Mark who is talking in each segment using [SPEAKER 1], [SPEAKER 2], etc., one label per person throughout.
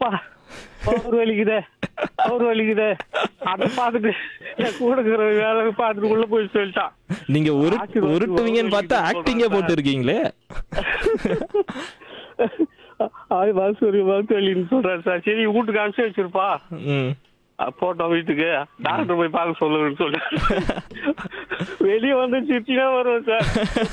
[SPEAKER 1] அப்பா அவர் வலிக்குதே அவர் வலிக்குதே அதை பார்த்துட்டு என் கூட இருக்கிற வேலை பார்த்துட்டு உள்ள போய் சொல்லிட்டான்
[SPEAKER 2] நீங்க உரு
[SPEAKER 1] ஆசீர்வாத்
[SPEAKER 2] உருட்டுவீங்கன்னு பார்த்தா
[SPEAKER 1] சொல்றேன்
[SPEAKER 2] ஆக்டிங்கே
[SPEAKER 1] சார்.
[SPEAKER 2] போட்டு இருக்கீங்களே
[SPEAKER 1] ஆய் வாசூரி வாசலின்னு சொல்றாரு சார் சரி வீட்டுக்கு அனுப்பிச்சு வச்சிருப்பா
[SPEAKER 2] ம்
[SPEAKER 1] அஹ் போட்டோம் வீட்டுக்கு டாக்டர் போய் பார்க்க சொல்லுங்கன்னு சொல்லி வெளியே வந்து சிரிச்சுனா வருவோம் சார்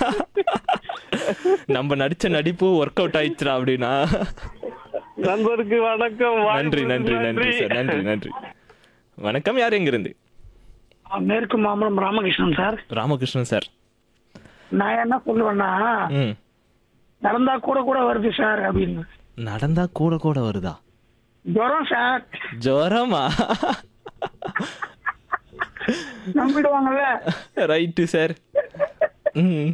[SPEAKER 2] நம்ம நடிச்ச நடிப்பு ஒர்க் அவுட் ஆயிடுச்சுடா அப்படின்னா
[SPEAKER 1] நண்பருக்கு வணக்கம்
[SPEAKER 2] நன்றி நன்றி நன்றி சார் நன்றி நன்றி வணக்கம் யார் எங்க இருந்து
[SPEAKER 3] மேற்கு மாம்பலம் ராமகிருஷ்ணன் சார்
[SPEAKER 2] ராமகிருஷ்ணன் சார்
[SPEAKER 3] நான் என்ன சொல்லுவேன்னா
[SPEAKER 2] ம்
[SPEAKER 3] நடந்தா கூட கூட வருது சார் அப்படின்னு
[SPEAKER 2] நடந்தா கூட கூட வருதா
[SPEAKER 3] ஜுரம் சார்
[SPEAKER 2] ஜுரமா
[SPEAKER 3] நம்பிடுவாங்கல்ல
[SPEAKER 2] ரைட்டு சார் ம்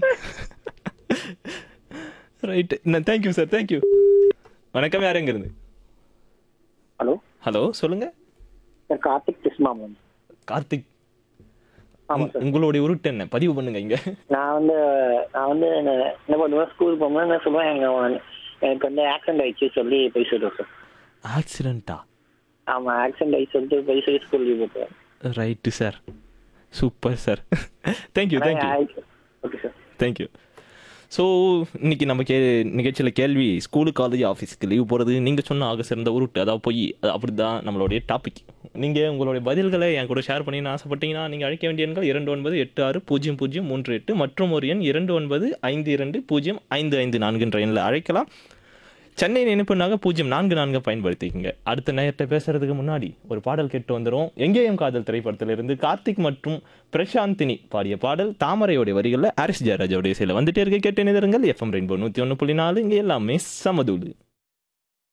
[SPEAKER 2] ரைட்டு தேங்க்யூ சார் தேங்க்யூ வணக்கம் யார் எங்க இருந்து
[SPEAKER 4] ஹலோ
[SPEAKER 2] ஹலோ சொல்லுங்க
[SPEAKER 4] சார் கார்த்திக் கிருஷ்ணா மேம்
[SPEAKER 2] கார்த்திக்
[SPEAKER 4] ஆமா
[SPEAKER 2] உங்க- உங்களுடைய உருட்டு என்ன பதிவு பண்ணுங்க இங்க
[SPEAKER 4] நான் வந்து நான் வந்து என்ன என்ன பண்ணுவேன் ஸ்கூல் போகும்போது என்ன சொல்லுவேன் எங்க எனக்கு வந்து ஆக்சிடென்ட் ஆயிடுச்சு சொல்லி போய் சொல்லுவேன் சார்
[SPEAKER 2] ஆக்சிடென்ட்டா
[SPEAKER 4] ஆமா ஆக்சிடென்ட் ஆயிடுச்சு சொல்லிட்டு போய் சொல்லி ஸ்கூல் லீவ் போட்டுருவேன்
[SPEAKER 2] right sir super sir thank you thank you
[SPEAKER 4] okay sir
[SPEAKER 2] thank you so இன்னைக்கு நம்ம கே நிகழ்ச்சியில் கேள்வி ஸ்கூலு காலேஜ் ஆஃபீஸ்க்கு லீவ் போகிறது நீங்கள் சொன்ன ஆக சிறந்த உருட்டு அதாவது போய் அது அப்படி தான் நம்மளுடைய டாபிக் நீங்கள் உங்களுடைய பதில்களை என் கூட ஷேர் பண்ணி ஆசைப்பட்டீங்கன்னா நீங்கள் அழைக்க வேண்டிய எண்கள் இரண்டு ஒன்பது எட்டு ஆறு பூஜ்ஜியம் பூஜ்ஜியம் மூன்று எட்டு மற்றும் ஒரு எண் இரண்டு ஒன்பது ஐந்து இரண்டு பூஜ்ஜியம் ஐந்து ஐந்து நான்குன்ற எண்ணில் அழைக்கலாம் சென்னை நினைப்புனாக பூஜ்ஜியம் நான்கு நான்கு பயன்படுத்திக்கங்க அடுத்த நேரத்தை பேசுறதுக்கு முன்னாடி ஒரு பாடல் கேட்டு வந்துடும் எங்கேயும் காதல் திரைப்படத்திலிருந்து கார்த்திக் மற்றும் பிரசாந்தினி பாடிய பாடல் தாமரையோடைய வரிகளில் ஹாரிஸ் ஜெயராஜோடைய இசையில் வந்துட்டே இருக்க கேட்டு நிதருங்கள் எஃப்எம் ரெயின்போ நூற்றி ஒன்று புள்ளி நாலு இங்கே எல்லாமே சமதூடு